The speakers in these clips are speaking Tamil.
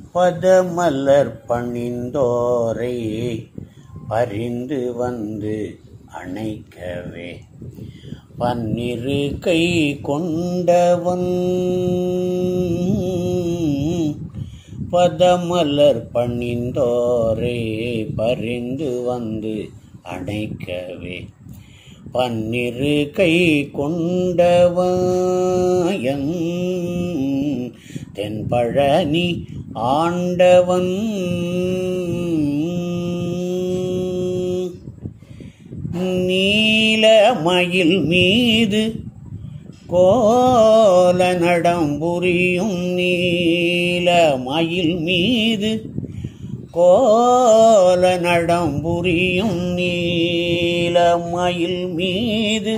பதமலர் பணிந்தோரை பரிந்து வந்து அணைக்கவே பன்னிரு கை கொண்டவன் பதமலர் பணிந்தோரை பரிந்து வந்து அணைக்கவே பன்னிரு கை கொண்டவன் தென்பழனி ஆண்டவன் நீலமயில் மீது கோல நடம்புரியும் நீலமயில் மீது கோல நடம்புரியும் நீலமயில் மீது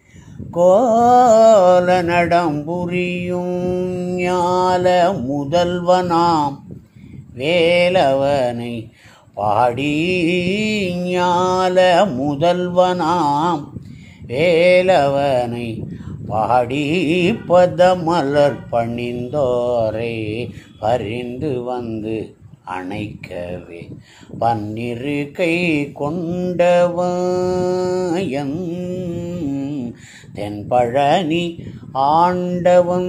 கோல நடம்புரியும் ஞால முதல்வனாம் வேலவனை பாடி ஞால முதல்வனாம் வேலவனை பாடி பதமலர் பணிந்தோரை பரிந்து வந்து அணைக்கவே பன்னிரு கை கொண்டவன் தென்பழனி ஆண்டவன்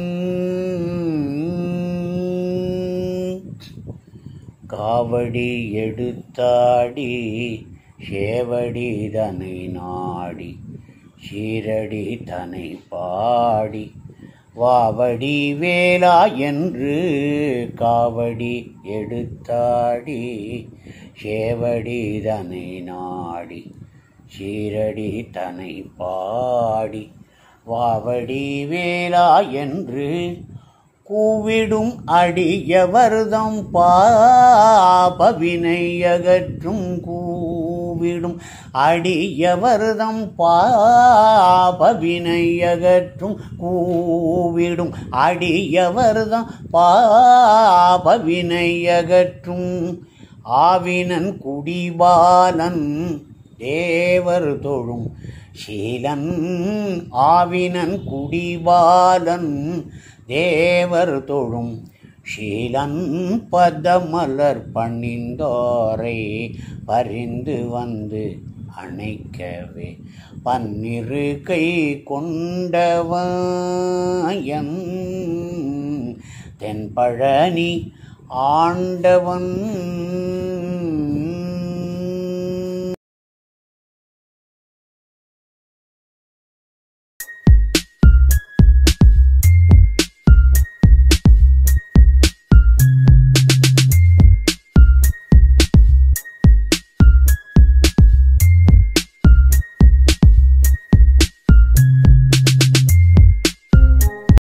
காவடி எடுத்தாடி சேவடி தனை நாடி சீரடி தனை பாடி வாவடி வேலா என்று காவடி எடுத்தாடி சேவடி தனை நாடி சீரடி தனை பாடி வாவடி வேலா என்று கூவிடும் அடியவர்தம் பாபவினை அகற்றும் கூவிடும் அடியவர்தம் பாபவினை அகற்றும் கூவிடும் அடியவர்தம் பாபவினை அகற்றும் ஆவினன் குடிபாலன் தேவர் தொழும் சீலன் ஆவினன் குடிபாலன் தேவர் தொழும் ஷீலன் பதமலர் பணிந்தோரை பரிந்து வந்து அணைக்கவே பன்னிரு கை கொண்டவன் தென்பழனி ஆண்டவன்